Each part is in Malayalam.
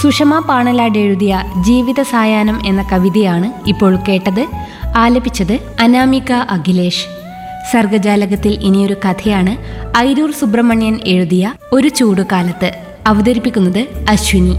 സുഷമ പാണലാട് എഴുതിയ ജീവിത സായാഹ്നം എന്ന കവിതയാണ് ഇപ്പോൾ കേട്ടത് ആലപിച്ചത് അനാമിക അഖിലേഷ് സർഗജാലകത്തിൽ ഇനിയൊരു കഥയാണ് ഐരൂർ സുബ്രഹ്മണ്യൻ എഴുതിയ ഒരു ചൂടുകാലത്ത് അവതരിപ്പിക്കുന്നത് അശ്വിനി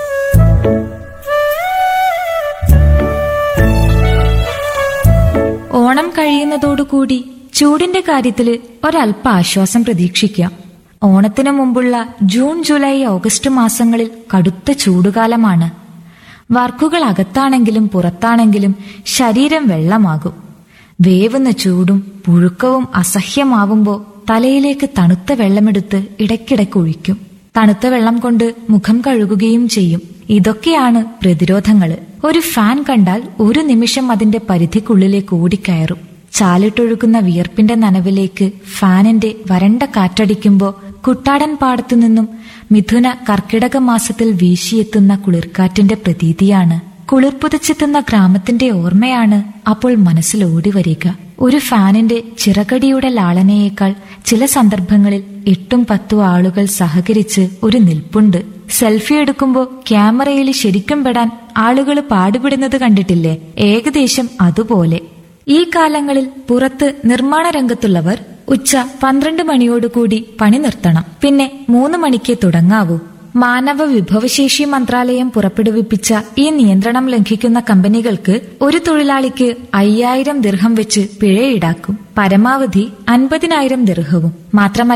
ഓണം കഴിയുന്നതോടുകൂടി ചൂടിന്റെ കാര്യത്തില് ഒരല്പ ആശ്വാസം പ്രതീക്ഷിക്കാം ഓണത്തിനു മുമ്പുള്ള ജൂൺ ജൂലൈ ഓഗസ്റ്റ് മാസങ്ങളിൽ കടുത്ത ചൂടുകാലമാണ് വർക്കുകൾ അകത്താണെങ്കിലും പുറത്താണെങ്കിലും ശരീരം വെള്ളമാകും വേവുന്ന ചൂടും പുഴുക്കവും അസഹ്യമാവുമ്പോ തലയിലേക്ക് തണുത്ത വെള്ളമെടുത്ത് ഇടയ്ക്കിടയ്ക്ക് ഒഴിക്കും തണുത്ത വെള്ളം കൊണ്ട് മുഖം കഴുകുകയും ചെയ്യും ഇതൊക്കെയാണ് പ്രതിരോധങ്ങള് ഒരു ഫാൻ കണ്ടാൽ ഒരു നിമിഷം അതിന്റെ പരിധിക്കുള്ളിലേക്ക് ഓടിക്കയറും ചാലിട്ടൊഴുകുന്ന വിയർപ്പിന്റെ നനവിലേക്ക് ഫാനിന്റെ വരണ്ട കാറ്റടിക്കുമ്പോ കുട്ടാടൻ പാടത്തു നിന്നും മിഥുന കർക്കിടക മാസത്തിൽ വീശിയെത്തുന്ന കുളിർക്കാറ്റിന്റെ പ്രതീതിയാണ് കുളിർ പുതച്ചെത്തുന്ന ഗ്രാമത്തിന്റെ ഓർമ്മയാണ് അപ്പോൾ മനസ്സിൽ ഓടി വരിക ഒരു ഫാനിന്റെ ചിറകടിയുടെ ലാളനയേക്കാൾ ചില സന്ദർഭങ്ങളിൽ എട്ടും പത്തും ആളുകൾ സഹകരിച്ച് ഒരു നിൽപ്പുണ്ട് സെൽഫി എടുക്കുമ്പോ ക്യാമറയിൽ ശരിക്കും പെടാൻ ആളുകൾ പാടുപെടുന്നത് കണ്ടിട്ടില്ലേ ഏകദേശം അതുപോലെ ഈ കാലങ്ങളിൽ പുറത്ത് നിർമ്മാണ രംഗത്തുള്ളവർ ഉച്ച പന്ത്രണ്ട് മണിയോടുകൂടി പണി നിർത്തണം പിന്നെ മൂന്ന് മണിക്കേ തുടങ്ങാവൂ മാനവ വിഭവശേഷി മന്ത്രാലയം പുറപ്പെടുവിപ്പിച്ച ഈ നിയന്ത്രണം ലംഘിക്കുന്ന കമ്പനികൾക്ക് ഒരു തൊഴിലാളിക്ക് അയ്യായിരം ദിർഹം വെച്ച് പിഴ ഈടാക്കും പരമാവധി അൻപതിനായിരം ദിർഹവും മാത്രമല്ല